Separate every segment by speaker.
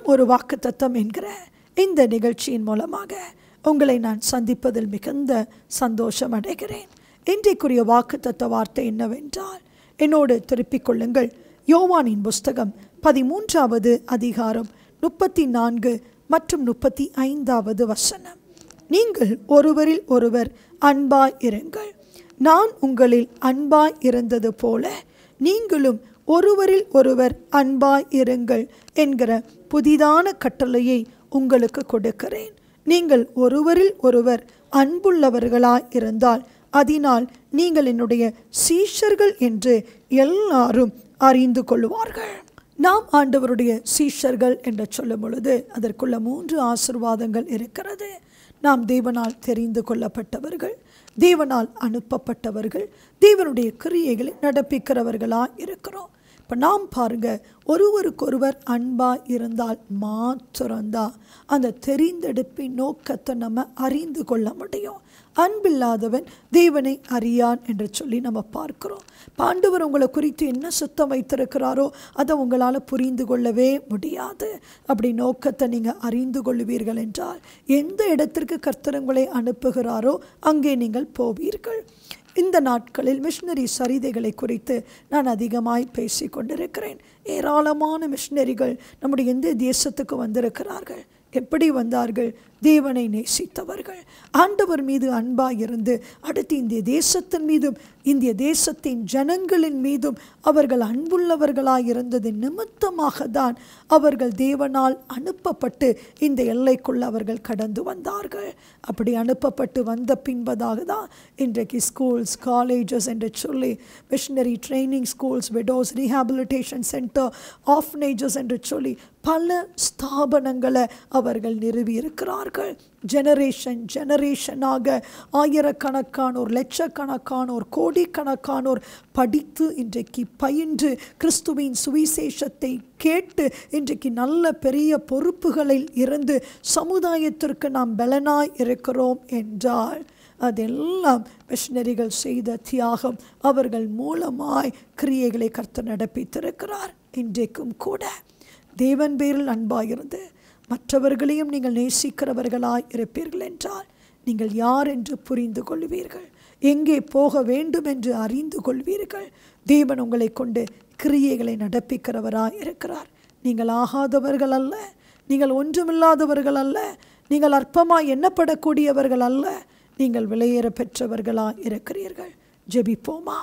Speaker 1: ஒரு வாக்குத்தத்தம் என்கிற இந்த நிகழ்ச்சியின் மூலமாக உங்களை நான் சந்திப்பதில் மிகுந்த சந்தோஷம் அடைகிறேன் இன்றைக்குரிய வாக்குத்தத்த வார்த்தை என்னவென்றால் என்னோடு திருப்பிக் கொள்ளுங்கள் யோவானின் புஸ்தகம் பதிமூன்றாவது அதிகாரம் முப்பத்தி நான்கு மற்றும் முப்பத்தி ஐந்தாவது வசனம் நீங்கள் ஒருவரில் ஒருவர் அன்பாய் இருங்கள் நான் உங்களில் அன்பாய் இருந்தது போல நீங்களும் ஒருவரில் ஒருவர் அன்பாய் இருங்கள் என்கிற புதிதான கட்டளையை உங்களுக்கு கொடுக்கிறேன் நீங்கள் ஒருவரில் ஒருவர் அன்புள்ளவர்களாய் இருந்தால் அதனால் நீங்கள் என்னுடைய சீஷர்கள் என்று எல்லாரும் அறிந்து கொள்வார்கள் நாம் ஆண்டவருடைய சீஷர்கள் என்று சொல்லும் பொழுது அதற்குள்ள மூன்று ஆசிர்வாதங்கள் இருக்கிறது நாம் தேவனால் தெரிந்து கொள்ளப்பட்டவர்கள் தேவனால் அனுப்பப்பட்டவர்கள் தேவனுடைய கிரியைகளை நடப்பிக்கிறவர்களாக இருக்கிறோம் இப்போ நாம் பாருங்க ஒருவருக்கொருவர் அன்பாக இருந்தால் மாத்திரம்தான் அந்த தெரிந்தெடுப்பின் நோக்கத்தை நம்ம அறிந்து கொள்ள முடியும் அன்பில்லாதவன் தேவனை அறியான் என்று சொல்லி நம்ம பார்க்கிறோம் பாண்டவர் உங்களை குறித்து என்ன சுத்தம் வைத்திருக்கிறாரோ அதை உங்களால் புரிந்து கொள்ளவே முடியாது அப்படி நோக்கத்தை நீங்கள் அறிந்து கொள்வீர்கள் என்றால் எந்த இடத்திற்கு கர்த்தர் உங்களை அனுப்புகிறாரோ அங்கே நீங்கள் போவீர்கள் இந்த நாட்களில் மிஷினரி சரிதைகளை குறித்து நான் அதிகமாய் பேசி கொண்டிருக்கிறேன் ஏராளமான மிஷினரிகள் நம்முடைய எந்த தேசத்துக்கு வந்திருக்கிறார்கள் எப்படி வந்தார்கள் தேவனை நேசித்தவர்கள் ஆண்டவர் மீது அன்பாக இருந்து அடுத்து இந்திய தேசத்தின் மீதும் இந்திய தேசத்தின் ஜனங்களின் மீதும் அவர்கள் அன்புள்ளவர்களாய் இருந்தது நிமித்தமாக தான் அவர்கள் தேவனால் அனுப்பப்பட்டு இந்த எல்லைக்குள் அவர்கள் கடந்து வந்தார்கள் அப்படி அனுப்பப்பட்டு வந்த பின்பதாக தான் இன்றைக்கு ஸ்கூல்ஸ் காலேஜஸ் என்று சொல்லி missionary training schools widows rehabilitation centre orphanages என்று சொல்லி பல ஸ்தாபனங்களை அவர்கள் நிறுவியிருக்கிறார்கள் ஜெனரேஷன் ஜெனரேஷனாக ஆயிரக்கணக்கானோர் லட்சக்கணக்கானோர் கோடிக்கணக்கானோர் படித்து இன்றைக்கு பயின்று கிறிஸ்துவின் சுவிசேஷத்தை கேட்டு இன்றைக்கு நல்ல பெரிய பொறுப்புகளில் இருந்து சமுதாயத்திற்கு நாம் பலனாய் இருக்கிறோம் என்றால் அதெல்லாம் மிஷினரிகள் செய்த தியாகம் அவர்கள் மூலமாய் கிரியைகளை கர்த்தர் நடப்பித்திருக்கிறார் இன்றைக்கும் கூட தேவன் பேரில் அன்பாயிருந்து மற்றவர்களையும் நீங்கள் நேசிக்கிறவர்களாய் இருப்பீர்கள் என்றால் நீங்கள் யார் என்று புரிந்து கொள்வீர்கள் எங்கே போக வேண்டும் என்று அறிந்து கொள்வீர்கள் தேவன் உங்களை கொண்டு கிரியைகளை நடப்பிக்கிறவராய் இருக்கிறார் நீங்கள் ஆகாதவர்கள் அல்ல நீங்கள் ஒன்றுமில்லாதவர்கள் அல்ல நீங்கள் அற்பமாய் எண்ணப்படக்கூடியவர்கள் அல்ல நீங்கள் விலையேற பெற்றவர்களாய் இருக்கிறீர்கள் ஜெபிப்போமா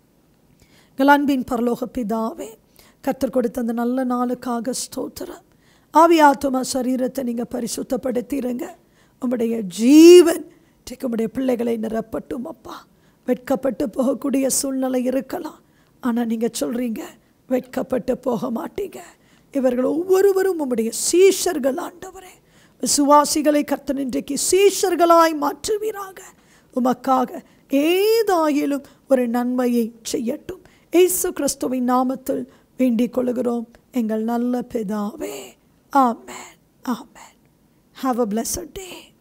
Speaker 1: எங்கள் அன்பின் பரலோக பிதாவே கத்தர் கொடுத்த அந்த நல்ல நாளுக்காக ஸ்தோத்திரம் ஆவி ஆத்துமா சரீரத்தை நீங்கள் பரிசுத்தப்படுத்திடுங்க உம்முடைய ஜீவன் இன்றைக்கு உம்முடைய பிள்ளைகளை நிரப்பட்டும் அப்பா வெட்கப்பட்டு போகக்கூடிய சூழ்நிலை இருக்கலாம் ஆனால் நீங்கள் சொல்கிறீங்க வெட்கப்பட்டு போக மாட்டீங்க இவர்கள் ஒவ்வொருவரும் உம்முடைய சீஷர்கள் ஆண்டவரே விசுவாசிகளை கர்த்தன் இன்றைக்கு சீஷர்களாய் மாற்றுவீராக உமக்காக ஏதாயிலும் ஒரு நன்மையை செய்யட்டும் இயேசு கிறிஸ்துவின் நாமத்தில் வேண்டிக் கொள்கிறோம் எங்கள் நல்ல பிதாவே ஆமேன் ஆமேன் ஹாவ் அ பிளஸட் டே